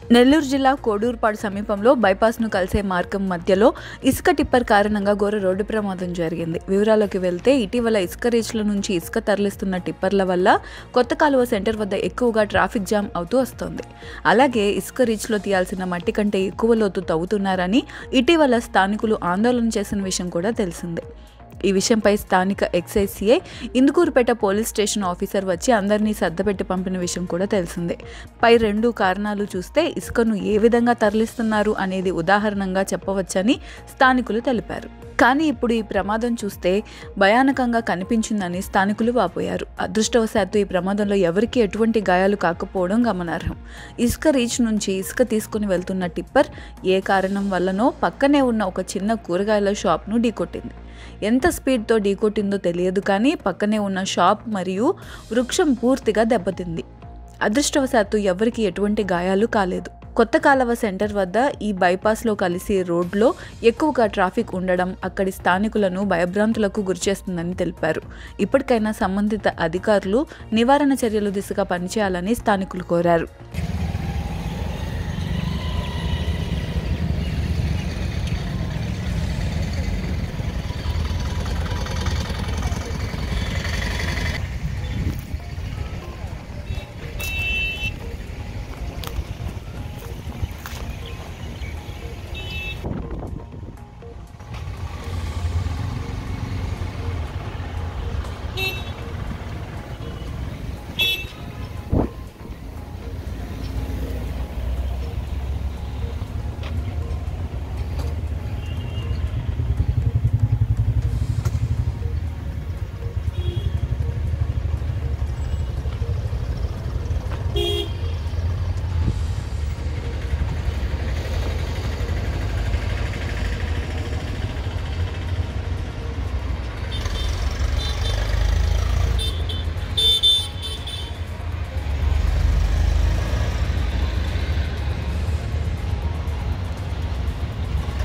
నెల్లూరు జిల్లా కోడూరుపాడు సమీపంలో బైపాస్ను కలిసే మార్గం మధ్యలో ఇసుక టిప్పర్ కారణంగా ఘోర రోడ్డు ప్రమాదం జరిగింది వివరాల్లోకి వెళ్తే ఇటీవల ఇసుక రీచ్ల నుంచి ఇసుక తరలిస్తున్న టిప్పర్ల వల్ల కొత్త కాలువ సెంటర్ వద్ద ఎక్కువగా ట్రాఫిక్ జామ్ అవుతూ వస్తోంది అలాగే ఇసుక రీచ్లో తీయాల్సిన మట్టి కంటే ఎక్కువ లోతు తవ్వుతున్నారని ఇటీవల స్థానికులు ఆందోళన చేసిన విషయం కూడా తెలిసిందే ఈ విషయంపై స్థానిక excise CI Indukurupeta police station officer వచ్చి అందరినీ సర్దపెట్టి పంపిన విషయం కూడా తెలిసిందే పై రెండు కారణాలు చూస్తే ఇసుకను ఏ విధంగా తరలిస్తున్నారు అనేది ఉదాహరణంగా చెప్పవచ్చని స్థానికులు తెలిపారు కానీ ఇప్పుడు ఈ ప్రమాదం చూస్తే భయానకంగా కనిపించిందని స్థానికులు వాపోయారు అదృష్టవశాత్తు ఈ ప్రమాదంలో ఎవరికీ ఎటువంటి గాయాలు కాకపోవడం గమనార్హం ఇసుక రీచ్ నుంచి ఇసుక తీసుకుని వెళ్తున్న టిప్పర్ ఏ కారణం వల్లనో పక్కనే ఉన్న ఒక చిన్న కూరగాయల షాప్ను ఢీకొట్టింది ఎంత స్పీడ్తో ఢీకొట్టిందో తెలియదు కానీ పక్కనే ఉన్న షాప్ మరియు వృక్షం పూర్తిగా దెబ్బతింది అదృష్టవశాత్తు ఎవరికి ఎటువంటి గాయాలు కాలేదు కొత్త కాలవ సెంటర్ వద్ద ఈ బైపాస్లో కలిసి రోడ్లో ఎక్కువగా ట్రాఫిక్ ఉండడం అక్కడి స్థానికులను భయభ్రాంతులకు గురిచేస్తుందని తెలిపారు ఇప్పటికైనా సంబంధిత అధికారులు నివారణ చర్యలు దిశగా పనిచేయాలని స్థానికులు కోరారు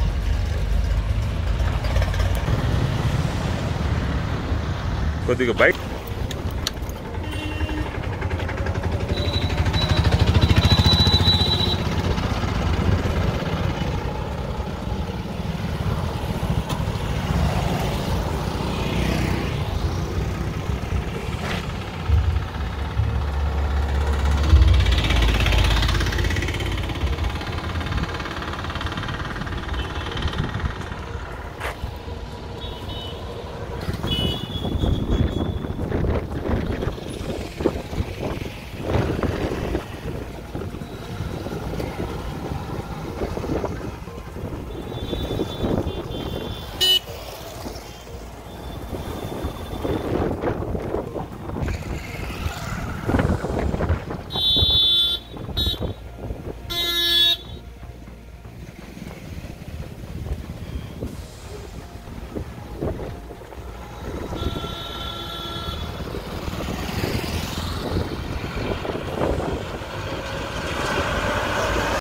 కొద్దిగా బయట